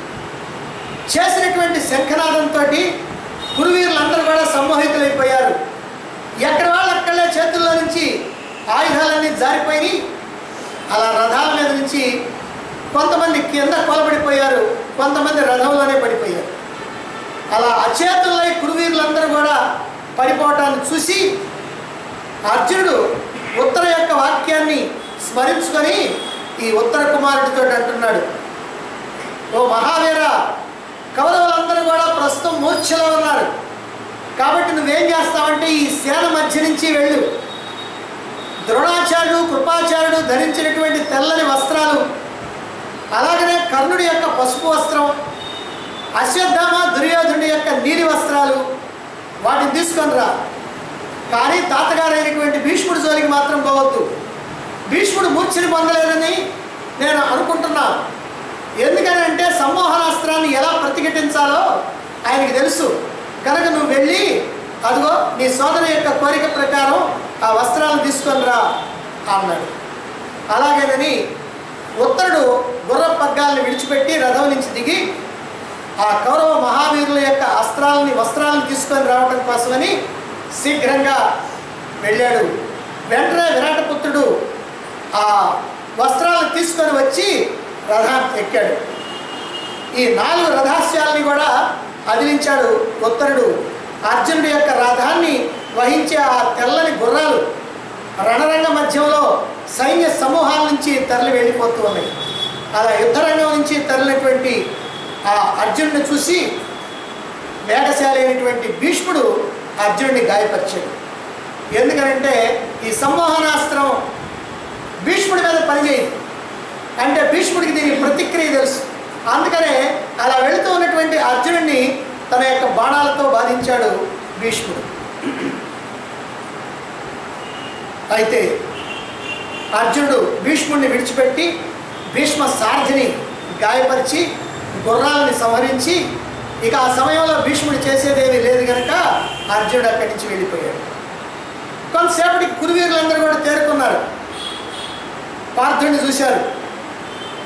చేసినటువంటి శంఖనాదంతో కురువీరులందరూ కూడా సమ్మోహితులైపోయారు ఎక్కడ వాళ్ళు అక్కడే చేతుల్లో నుంచి ఆయుధాలన్నీ జారిపోయి అలా రథాల మీద నుంచి కొంతమంది కింద కొలబడిపోయారు కొంతమంది రథంలోనే పడిపోయారు అలా అచేతుల్లో కురువీరులందరూ కూడా పడిపోవటాన్ని చూసి అర్జునుడు ఉత్తర యొక్క వాక్యాన్ని స్మరించుకొని ఈ ఉత్తర కుమారుడితో అంటున్నాడు ఓ మహావీర కౌరవులందరూ కూడా ప్రస్తుతం మూర్ఛలో ఉన్నారు కాబట్టి నువ్వేం చేస్తావంటే ఈ సేన మధ్య నుంచి వెళ్ళు ద్రోణాచార్యుడు కృపాచార్యుడు ధరించినటువంటి తెల్లని వస్త్రాలు అలాగనే కర్ణుడి యొక్క పసుపు వస్త్రం అశ్వత్థామ దుర్యోధనుడి యొక్క నీలి వస్త్రాలు వాటిని తీసుకొని రా కానీ తాతగారైనటువంటి భీష్ముడి జోలికి మాత్రం పోవద్దు భీష్ముడు మూర్ఛని పొందలేదని నేను అనుకుంటున్నా ఎందుకని అంటే సమ్మోహనాస్త్రాన్ని ఎలా ప్రతిఘటించాలో ఆయనకి తెలుసు కనుక నువ్వు వెళ్ళి అదిగో నీ సోదరు యొక్క కోరిక ప్రకారం ఆ వస్త్రాలను తీసుకొని రా అన్నాడు అలాగేనని ఉత్తరుడు గుర్ర పగ్గాల్ని విడిచిపెట్టి రథం నుంచి దిగి ఆ కౌరవ మహావీరుల యొక్క అస్త్రాలని వస్త్రాలను తీసుకొని రావడం కోసమని శీఘ్రంగా వెళ్ళాడు వెంటనే విరాటపుత్రుడు ఆ వస్త్రాలను తీసుకొని వచ్చి రథాన్ని ఎక్కాడు ఈ నాలుగు రథాస్యాలని కూడా అదిలించాడు ఉత్తరుడు అర్జునుడి యొక్క రథాన్ని వహించే ఆ తెల్లని గుర్రాలు రణరంగ మధ్యంలో సైన్య సమూహాల నుంచి తరలి వెళ్ళిపోతూ ఉన్నాయి అలా యుద్ధరంగం నుంచి తరలినటువంటి ఆ అర్జునుడిని చూసి వేగశాలి అయినటువంటి భీష్ముడు అర్జునుడిని గాయపరిచాడు ఎందుకనంటే ఈ సమ్మోహనాస్త్రం భీష్ముడి మీద పనిచేయదు అంటే భీష్ముడికి దీని ప్రతిక్రియ తెలుసు అందుకనే అలా వెళుతూ ఉన్నటువంటి అర్జునుడిని తన యొక్క బాణాలతో బాధించాడు భీష్ముడు అయితే అర్జునుడు భీష్ముడిని విడిచిపెట్టి భీష్మ సారథిని గాయపరిచి గుర్రాలని సంహరించి ఇక ఆ సమయంలో భీష్ముడు చేసేదేమీ లేదు కనుక అర్జునుడు అక్కడి నుంచి వెళ్ళిపోయాడు కొంతసేపటికి కురువీరులందరూ కూడా తేరుకున్నారు పార్థుడిని చూశారు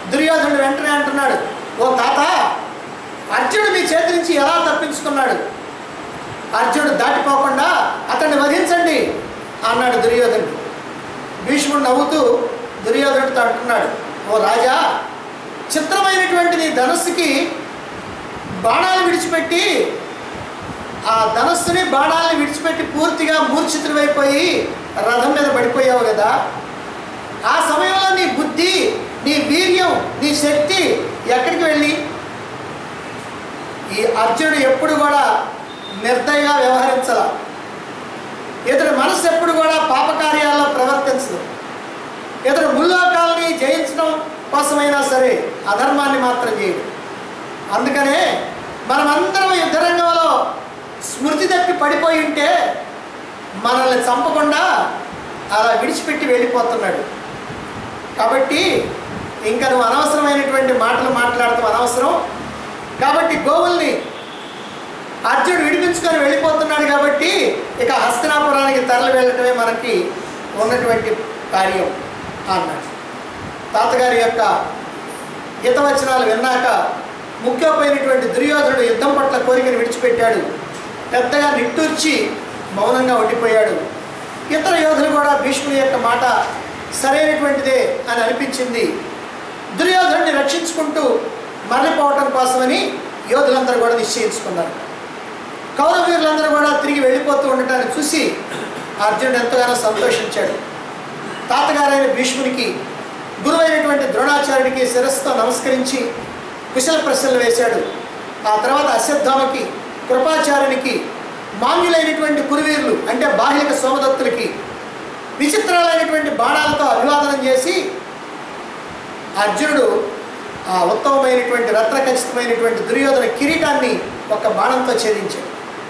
దుర్యోధనుడు వెంటనే అంటున్నాడు ఓ తాత అర్జునుడు మీ చేతి నుంచి ఎలా తప్పించుకున్నాడు అర్జునుడు దాటిపోకుండా అతన్ని వధించండి అన్నాడు దుర్యోధనుడు భీష్ముడు నవ్వుతూ దుర్యోధనుడితో అంటున్నాడు ఓ రాజా చిత్రమైనటువంటి నీ ధనస్సుకి బాణాలు విడిచిపెట్టి ఆ ధనస్సుని బాణాలను విడిచిపెట్టి పూర్తిగా మూర్ఛితులైపోయి రథం మీద పడిపోయావు కదా ఆ సమయంలో నీ బుద్ధి నీ వీర్యం నీ శక్తి ఎక్కడికి వెళ్ళి ఈ అర్జునుడు ఎప్పుడు కూడా నిర్దయగా వ్యవహరించాల ఇతడు మనసు ఎప్పుడు కూడా పాపకార్యాల్లో ప్రవర్తించదు ఇతడు ముల్లోకాలని జయించడం కోసమైనా సరే అధర్మాన్ని మాత్రం చేయడు అందుకనే మనమందరం యుద్ధరంగంలో స్మృతి తప్పి పడిపోయి ఉంటే మనల్ని చంపకుండా అలా విడిచిపెట్టి వెళ్ళిపోతున్నాడు కాబట్టి ఇంకా నువ్వు అనవసరమైనటువంటి మాటలు మాట్లాడటం అనవసరం కాబట్టి గోవుల్ని అర్జునుడు విడిపించుకొని వెళ్ళిపోతున్నాడు కాబట్టి ఇక హస్తినాపురానికి తరలి వెళ్ళటమే మనకి ఉన్నటువంటి కార్యం అన్నాడు తాతగారి యొక్క హితవచనాలు విన్నాక ముఖ్యమైనటువంటి దుర్యోధనుడు యుద్ధం పట్ల కోరికను విడిచిపెట్టాడు పెద్దగా నిట్టూర్చి మౌనంగా ఉండిపోయాడు ఇతర యోధులు కూడా భీష్ముని యొక్క మాట సరైనటువంటిదే అని అనిపించింది దుర్యోధనుడిని రక్షించుకుంటూ మరలిపోవటం కోసమని యోధులందరూ కూడా నిశ్చయించుకున్నారు కౌరవ వీరులందరూ కూడా తిరిగి వెళ్ళిపోతూ ఉండటాన్ని చూసి అర్జునుడు ఎంతగానో సంతోషించాడు తాతగారైన భీష్మునికి గురువైనటువంటి ద్రోణాచార్యుడికి శిరస్సుతో నమస్కరించి కుశల ప్రశ్నలు వేశాడు ఆ తర్వాత అశ్వత్థామకి కృపాచార్యునికి మాన్యులైనటువంటి కురువీరులు అంటే బాహ్యక సోమదత్తులకి విచిత్రాలైనటువంటి బాణాలతో అభివాదనం చేసి అర్జునుడు ఆ ఉత్తమమైనటువంటి రత్నఖచితమైనటువంటి దుర్యోధన కిరీటాన్ని ఒక బాణంతో ఛేదించాడు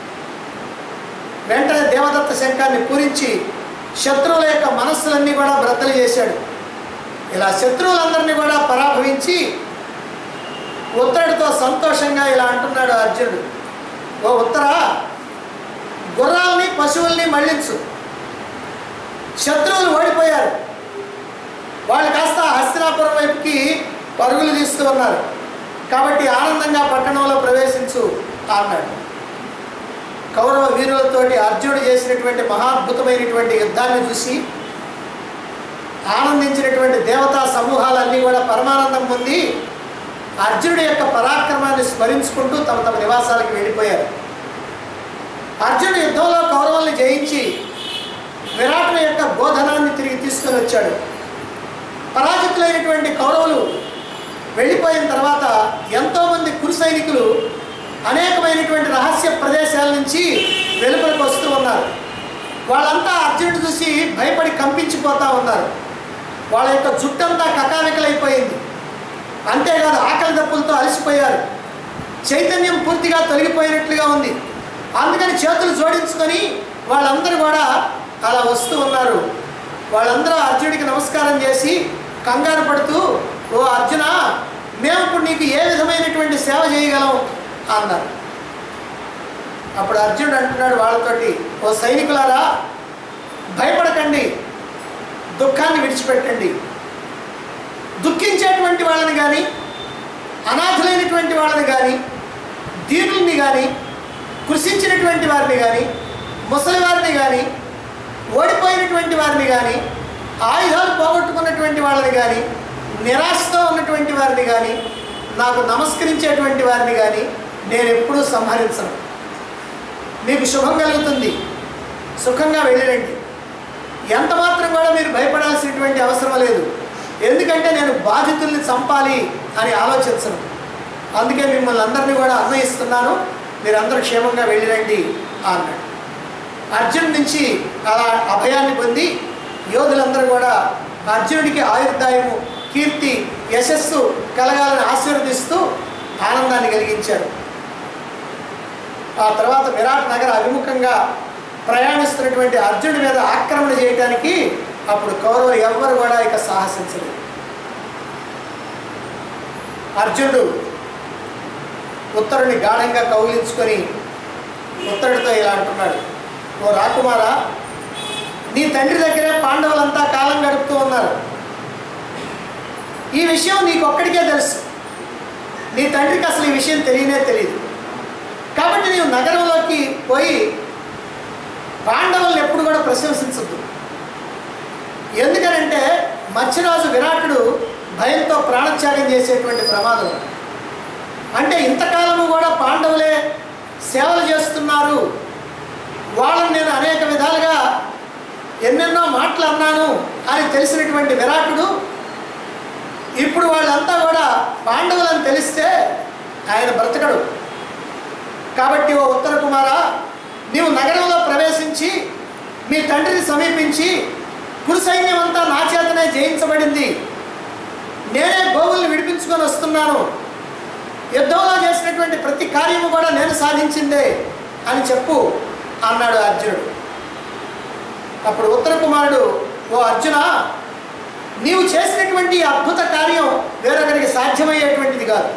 వెంటనే దేవదత్త శంఖాన్ని పూరించి శత్రువుల యొక్క మనస్సులన్నీ కూడా బ్రద్దలు చేశాడు ఇలా శత్రువులందరినీ కూడా పరాభవించి ఉత్తరుడితో సంతోషంగా ఇలా అంటున్నాడు అర్జునుడు ఓ ఉత్తర గుర్రాలని పశువుల్ని మళ్ళించు శత్రువులు ఓడిపోయారు వాళ్ళు కాస్త హస్తినాపురం వైపుకి పరుగులు తీస్తూ ఉన్నారు కాబట్టి ఆనందంగా పట్టణంలో ప్రవేశించు అన్నాడు కౌరవ వీరులతోటి అర్జునుడు చేసినటువంటి మహాద్భుతమైనటువంటి యుద్ధాన్ని చూసి ఆనందించినటువంటి దేవతా సమూహాలన్నీ కూడా పరమానందం పొంది అర్జునుడి యొక్క పరాక్రమాన్ని స్మరించుకుంటూ తమ తమ నివాసాలకు వెళ్ళిపోయారు అర్జునుడు యుద్ధంలో కౌరవుల్ని జయించి విరాటుని యొక్క బోధనాన్ని తిరిగి తీసుకొని వచ్చాడు పరాజితులైనటువంటి కౌరవులు వెళ్ళిపోయిన తర్వాత ఎంతోమంది కురు సైనికులు అనేకమైనటువంటి రహస్య ప్రదేశాల నుంచి వెలుపలకు వస్తూ ఉన్నారు వాళ్ళంతా అర్జునుడు చూసి భయపడి కంపించిపోతూ ఉన్నారు వాళ్ళ యొక్క జుట్టంతా కకావికలైపోయింది అంతేకాదు ఆకలి దప్పులతో అలసిపోయారు చైతన్యం పూర్తిగా తొలగిపోయినట్లుగా ఉంది అందుకని చేతులు జోడించుకొని వాళ్ళందరూ కూడా అలా వస్తూ ఉన్నారు వాళ్ళందరూ అర్జునుడికి నమస్కారం చేసి కంగారు పడుతూ ఓ అర్జున మేము ఇప్పుడు నీకు ఏ విధమైనటువంటి సేవ చేయగలం అన్నారు అప్పుడు అర్జునుడు అంటున్నాడు వాళ్ళతోటి ఓ సైనికులారా భయపడకండి దుఃఖాన్ని విడిచిపెట్టండి దుఃఖించేటువంటి వాళ్ళని కానీ అనాథులైనటువంటి వాళ్ళని కానీ దీనుల్ని కానీ కృషించినటువంటి వారిని కానీ ముసలి వారిని కానీ ఓడిపోయినటువంటి వారిని కానీ ఆయుధాలు పోగొట్టుకున్నటువంటి వాళ్ళని కానీ నిరాశతో ఉన్నటువంటి వారిని కానీ నాకు నమస్కరించేటువంటి వారిని కానీ నేను ఎప్పుడూ సంహరించను మీకు శుభం కలుగుతుంది సుఖంగా వెళ్ళిరండి ఎంత మాత్రం కూడా మీరు భయపడాల్సినటువంటి అవసరం లేదు ఎందుకంటే నేను బాధితుల్ని చంపాలి అని ఆలోచించను అందుకే మిమ్మల్ని అందరినీ కూడా అన్వయిస్తున్నాను మీరందరూ క్షేమంగా వెళ్ళిరండి అన్నాడు అర్జున్ నుంచి అలా అభయాన్ని పొంది యోధులందరూ కూడా అర్జునుడికి ఆయుర్దాయము కీర్తి యశస్సు కలగాలని ఆశీర్వదిస్తూ ఆనందాన్ని కలిగించారు ఆ తర్వాత విరాట్ నగర అభిముఖంగా ప్రయాణిస్తున్నటువంటి అర్జునుడి మీద ఆక్రమణ చేయడానికి అప్పుడు కౌరవులు ఎవ్వరు కూడా ఇక సాహసించలేదు అర్జునుడు ఉత్తరుని గాఢంగా కౌగిలించుకొని ఉత్తరుడితో ఇలా అంటున్నాడు ఓ రాకుమారా నీ తండ్రి దగ్గరే పాండవులంతా కాలం గడుపుతూ ఉన్నారు ఈ విషయం నీకు ఒక్కడికే తెలుసు నీ తండ్రికి అసలు ఈ విషయం తెలియనే తెలియదు కాబట్టి నీవు నగరంలోకి పోయి పాండవులను ఎప్పుడు కూడా ప్రశంసించద్దు ఎందుకనంటే మత్స్యరాజు విరాటుడు భయంతో ప్రాణత్యాగం చేసేటువంటి ప్రమాదం ఉంది. అంటే ఇంతకాలము కూడా పాండవులే సేవలు చేస్తున్నారు వాళ్ళని నేను అనేక విధాలుగా ఎన్నెన్నో మాటలు అన్నాను అని తెలిసినటువంటి విరాటుడు ఇప్పుడు వాళ్ళంతా కూడా పాండవులని తెలిస్తే ఆయన బ్రతకడు కాబట్టి ఓ ఉత్తర కుమార నీవు నగరంలో ప్రవేశించి మీ తండ్రిని సమీపించి కురు సైన్యం అంతా నా చేతనే జయించబడింది నేనే గోవుల్ని విడిపించుకొని వస్తున్నాను యుద్ధంలో చేసినటువంటి ప్రతి కార్యము కూడా నేను సాధించిందే అని చెప్పు అన్నాడు అర్జునుడు అప్పుడు ఉత్తర కుమారుడు ఓ అర్జున నీవు చేసినటువంటి ఈ అద్భుత కార్యం వేరొకరికి సాధ్యమయ్యేటువంటిది కాదు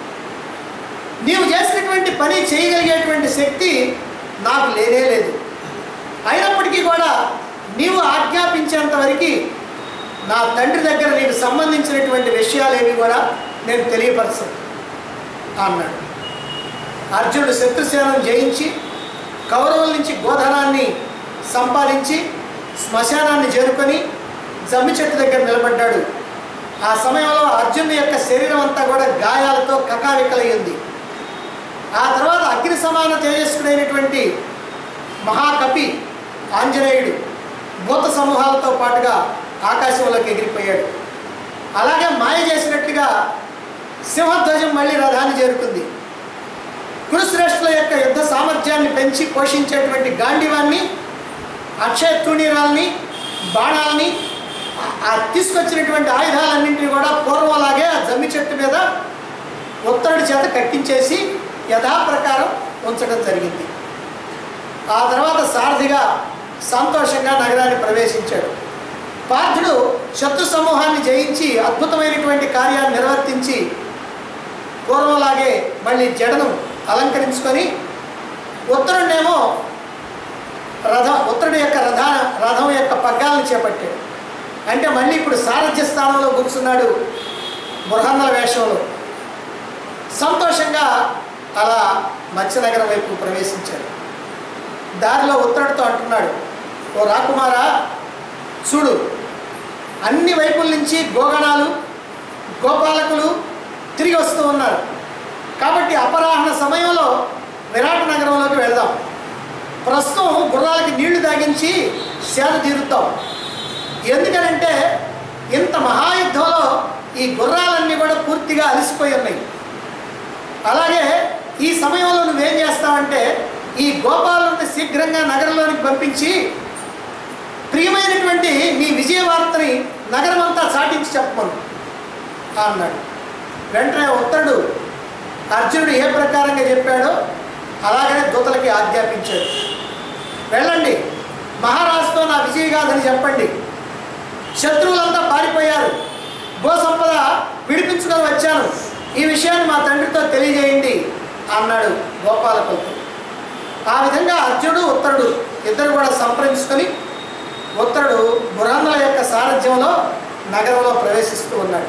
నీవు చేసినటువంటి పని చేయగలిగేటువంటి శక్తి నాకు లేనే లేదు అయినప్పటికీ కూడా నీవు ఆజ్ఞాపించేంత వరకు నా తండ్రి దగ్గర నీకు సంబంధించినటువంటి విషయాలేవి కూడా నేను తెలియపరచను అన్నాడు అర్జునుడు శత్రుసేనం జయించి కౌరవుల నుంచి గోధనాన్ని సంపాదించి శ్మశానాన్ని చేరుకొని జమ్మి చెట్టు దగ్గర నిలబడ్డాడు ఆ సమయంలో అర్జునుడి యొక్క శరీరం అంతా కూడా గాయాలతో కకావికలయ్యింది ఆ తర్వాత అగ్ని సమాన తేజస్సుడైనటువంటి మహాకపి ఆంజనేయుడు భూత సమూహాలతో పాటుగా ఆకాశంలోకి ఎగిరిపోయాడు అలాగే మాయ చేసినట్టుగా సింహధ్వజం మళ్ళీ రథాన్ని చేరుకుంది కురుశ్రేష్ఠుల యొక్క యుద్ధ సామర్థ్యాన్ని పెంచి పోషించేటువంటి గాంధీవాన్ని అక్షయ తూణీరాల్ని బాణాలని ఆ- ఆ తీసుకొచ్చినటువంటి ఆయుధాలన్నింటినీ కూడా పూర్వంలాగే ఆ జమ్మి చెట్టు మీద ఉత్తరుడి చేత కట్టించేసి యథాప్రకారం ఉంచడం జరిగింది ఆ తర్వాత సారథిగా సంతోషంగా నగరాన్ని ప్రవేశించాడు పార్థుడు శత్రు సమూహాన్ని జయించి అద్భుతమైనటువంటి కార్యాన్ని నిర్వర్తించి పూర్వంలాగే మళ్ళీ జడను అలంకరించుకొని ఉత్తరుడేమో రథ ఉత్తరుడి యొక్క రథ రథం యొక్క పగ్గాలను చేపట్టాడు అంటే మళ్ళీ ఇప్పుడు సారథ్య స్థానంలో కూర్చున్నాడు బృహన్నల వేషంలో సంతోషంగా అలా మత్స్యనగరం వైపు ప్రవేశించాడు దారిలో ఉత్తరుడితో అంటున్నాడు ఓ రాకుమారా చూడు అన్ని వైపుల నుంచి గోగణాలు గోపాలకులు తిరిగి వస్తూ ఉన్నారు కాబట్టి అపరాహ్న సమయంలో విరాట నగరంలోకి వెళ్దాం ప్రస్తుతం గుర్రాలకి నీళ్లు తాగించి సేద తీరుతాం ఎందుకనంటే ఇంత మహాయుద్ధంలో ఈ గుర్రాలన్నీ కూడా పూర్తిగా అలసిపోయి ఉన్నాయి అలాగే ఈ సమయంలో నువ్వేం చేస్తావంటే ఈ గోపాలను శీఘ్రంగా నగరంలోనికి పంపించి ప్రియమైనటువంటి నీ విజయ వార్తని నగరం అంతా చాటించి చెప్పమను అన్నాడు వెంటనే ఉత్తరుడు అర్జునుడు ఏ ప్రకారంగా చెప్పాడో అలాగనే దూతలకి ఆజ్ఞాపించాడు వెళ్ళండి మహారాజుతో నా విజయగాథని చెప్పండి శత్రువులంతా పారిపోయారు గో సంపద విడిపించుకొని వచ్చాను ఈ విషయాన్ని మా తండ్రితో తెలియజేయండి అన్నాడు గోపాలకులతో ఆ విధంగా అర్జునుడు ఉత్తరుడు ఇద్దరు కూడా సంప్రదించుకొని ఉత్తరుడు బురాన్నల యొక్క సారథ్యంలో నగరంలో ప్రవేశిస్తూ ఉన్నాడు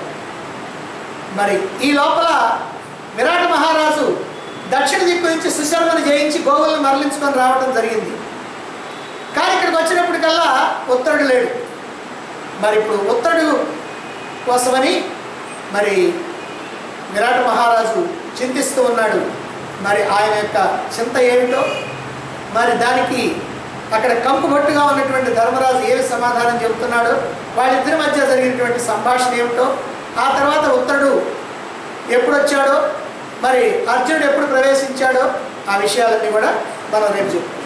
మరి ఈ లోపల విరాట మహారాజు దక్షిణ దిక్కు నుంచి సుశర్మను జయించి గోవులను మరలించుకొని రావటం జరిగింది కానీ ఇక్కడికి వచ్చినప్పటికల్లా ఉత్తరుడు లేడు మరి ఇప్పుడు ఉత్తరుడు కోసమని మరి విరాట మహారాజు చింతిస్తూ ఉన్నాడు మరి ఆయన యొక్క చింత ఏమిటో మరి దానికి అక్కడ కంపుబట్టుగా ఉన్నటువంటి ధర్మరాజు ఏమి సమాధానం చెబుతున్నాడో వాళ్ళిద్దరి మధ్య జరిగినటువంటి సంభాషణ ఏమిటో ఆ తర్వాత ఉత్తరుడు ఎప్పుడు వచ్చాడో మరి అర్జునుడు ఎప్పుడు ప్రవేశించాడో ఆ విషయాలన్నీ కూడా మనం రేపు చెప్పుకుందాం